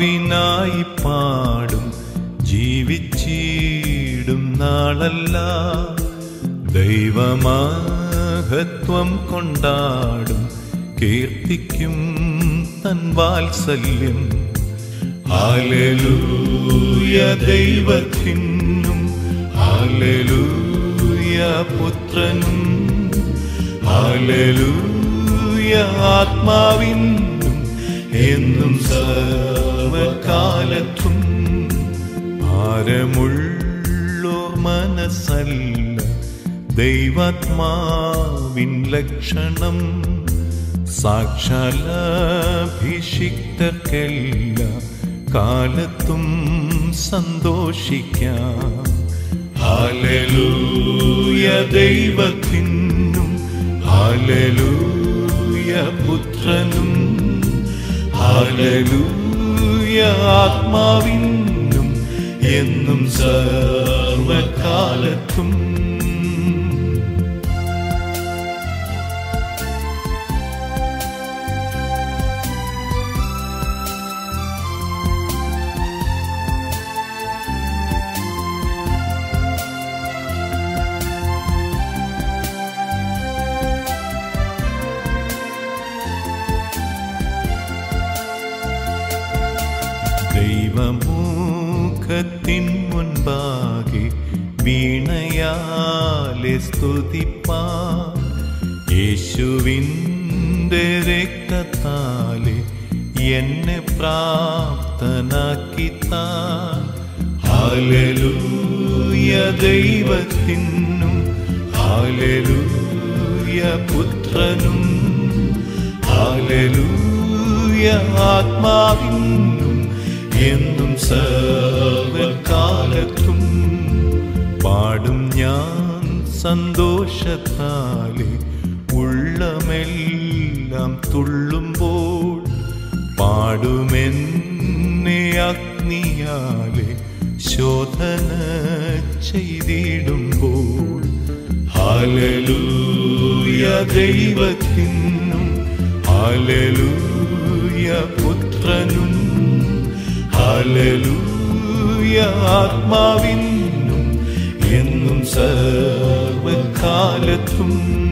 ആത്മാവിനായി പാടും ജീവിച്ചിടും നാളല്ല ദൈവമാഹത്വം കൊണ്ടാടും കീർത്തിക്കും തൻ വാത്സല്യം ഹാലലൂയ ദൈവത്തിനും ഹാലലൂയ പുത്രനും ഹാലലൂയ ആത്മാവിനും എന്നും സർവകാലത്തും ഭാരമുള്ളോർ മനസ്സല്ല ദൈവാത്മാവിൻ ലക്ഷണം സാക്ഷാലഭിഷിക്തർക്കെല്ലാം കാലത്തും സന്തോഷിക്കാം ഹാലലൂയ ദൈവത്തിനും ഹാലലൂയ പുത്രനും ഹാലലൂയ ആത്മാവിനും എന്നും സർവകാലത്തും ദൈവമുഖത്തിൻ മുൻപാകെ വീണയാലെ സ്തുതിപ്പാ യേശുവിൻ്റെ രക്തത്താലെ എന്നെ പ്രാപ്തനാക്കി താൻ ഹാലലൂയ ദൈവത്തിനും ഹാലലൂയ പുത്രനും ഹാലലൂയ ആത്മാവിനും എന്നും സർവകാലത്തും പാടും ഞാൻ സന്തോഷത്താലെ ഉള്ളമെല്ലാം തുള്ളുമ്പോൾ പാടുമെന്നെ അഗ്നിയാലെ ശോധന ചെയ്തിടുമ്പോൾ ഹാലലൂയ ദൈവത്തിനും ഹാലലൂയ പുത്രനും ഹാലലൂയ ആത്മാവിനും എന്നും സർവകാലത്തും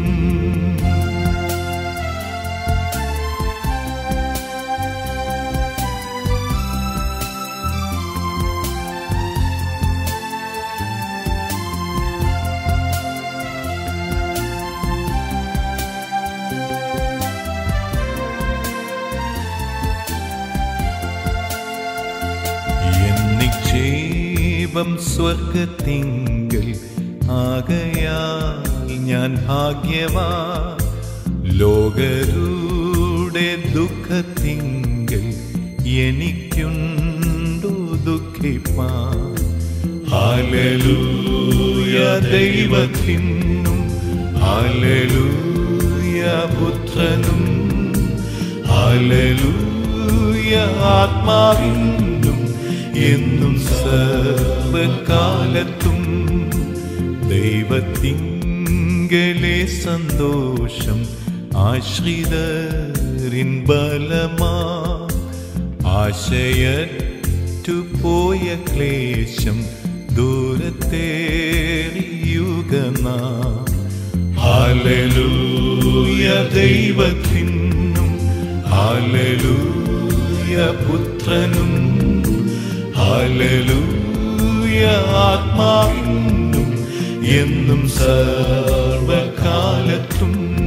നിക്ഷേപം സ്വർഗത്തിങ്കൽ ആകയാൽ ഞാൻ ഭാഗ്യവാ ലോകരുടെ ദുഃഖത്തിങ്കൽ എനിക്കുണ്ടോ ദുഃഖിപ്പാൻ ഹാലലൂയ ദൈവത്തിനും ഹാലലൂയ പുത്രനും ഹാലലൂയ ആത്മാവിനും എന്നും സർവകാലത്തും ദൈവത്തിങ്കലെ സന്തോഷം ആശ്രിതരിൻ ബലമാ ആശയറ്റു പോയ ക്ലേശം ദൂരത്തേറിയുകനാ ഹാലലൂയ ദൈവത്തിനും ഹാലലൂയ പുത്രനും ഹാലലൂയ ആത്മാവിനും എന്നും സർവകാലത്തും